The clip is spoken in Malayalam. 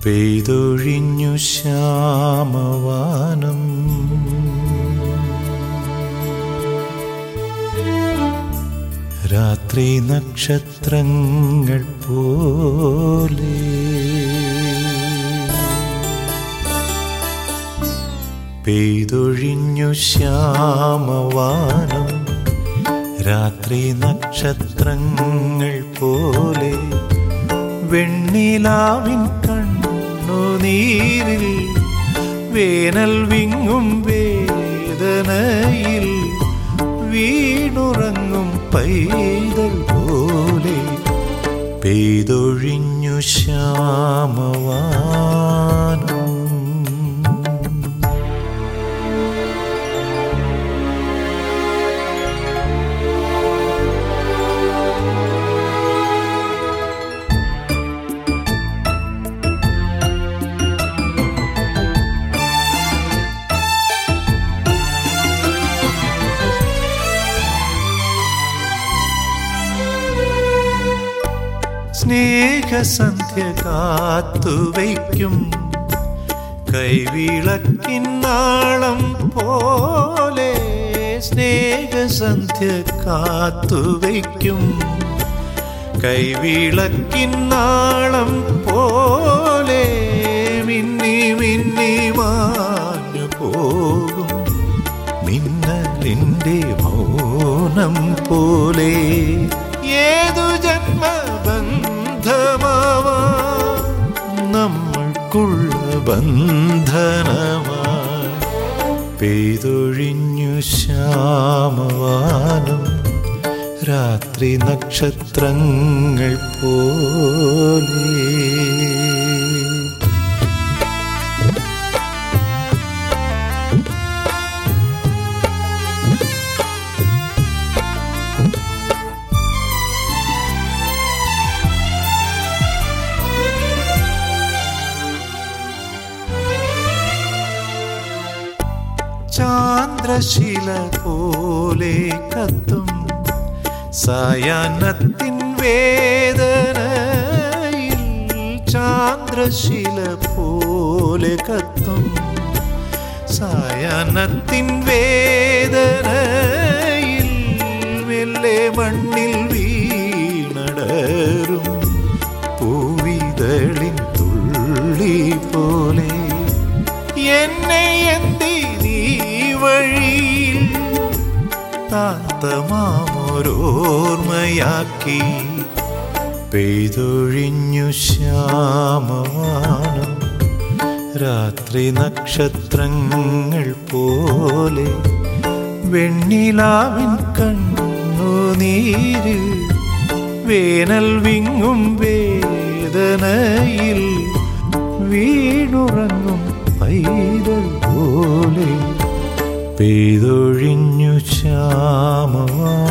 പെയ്തൊഴിഞ്ഞു ശ്യാമവാനം രാത്രി നക്ഷത്രങ്ങൾ പോലെ പെയ്തൊഴിഞ്ഞു ശ്യാമവാനം രാത്രി നക്ഷത്രങ്ങൾ പോലെ വെണ്ണിലാവിൻ കണ്ണുനീരിൽ വേനൽ വിങ്ങും വേദനയിൽ വീണുറങ്ങും പൈതൽ പോലെ പെയ്തൊഴിഞ്ഞു ശ്യാമവാനം സ്നേഹസന്ധ്യ കാത്തുവയ്ക്കും കൈവിളക്കിന്നാളം പോലെ സ്നേഹസന്ധ്യ കാത്തുവയ്ക്കും കൈവിളക്കിന്നാളം പോലെ മിന്നി മിന്നി മാഞ്ഞു പോകും മിന്നലിൻ്റെ മൗനം പോലെ ഏതു ജന്മബന്ധമാവാ നമ്മൾക്കുള്ള ബന്ധനമായി പെയ്തൊഴിഞ്ഞു ശ്യാമവാനം രാത്രി നക്ഷത്രങ്ങൾ പോലെ ചാന്ദ്രശില പോലെ കത്തും സായാഹ്നത്തിൻ വേദനയിൽ ചാന്ദ്രശില പോലെ കത്തും സായാഹ്നത്തിൻ വേദനയിൽ മെല്ലെ മണ്ണിൽ വീണടരും പൂവിതളിൻ തുള്ളി പോലെ എന്നെ എന്തി നീ വഴിയിൽ താത്തമാമൊരോർമ്മയാക്കി പെയ്തൊഴിഞ്ഞു ശ്യാമവാനം രാത്രി നക്ഷത്രങ്ങൾ പോലെ വെണ്ണിലാവിൻ കണ്ണുനീരിൽ വേനൽ വിങ്ങും വേദനയിൽ വീണുറങ്ങും പൈതൽ പോലെ പെയ്തൊഴിഞ്ഞു ശ്യാമവാ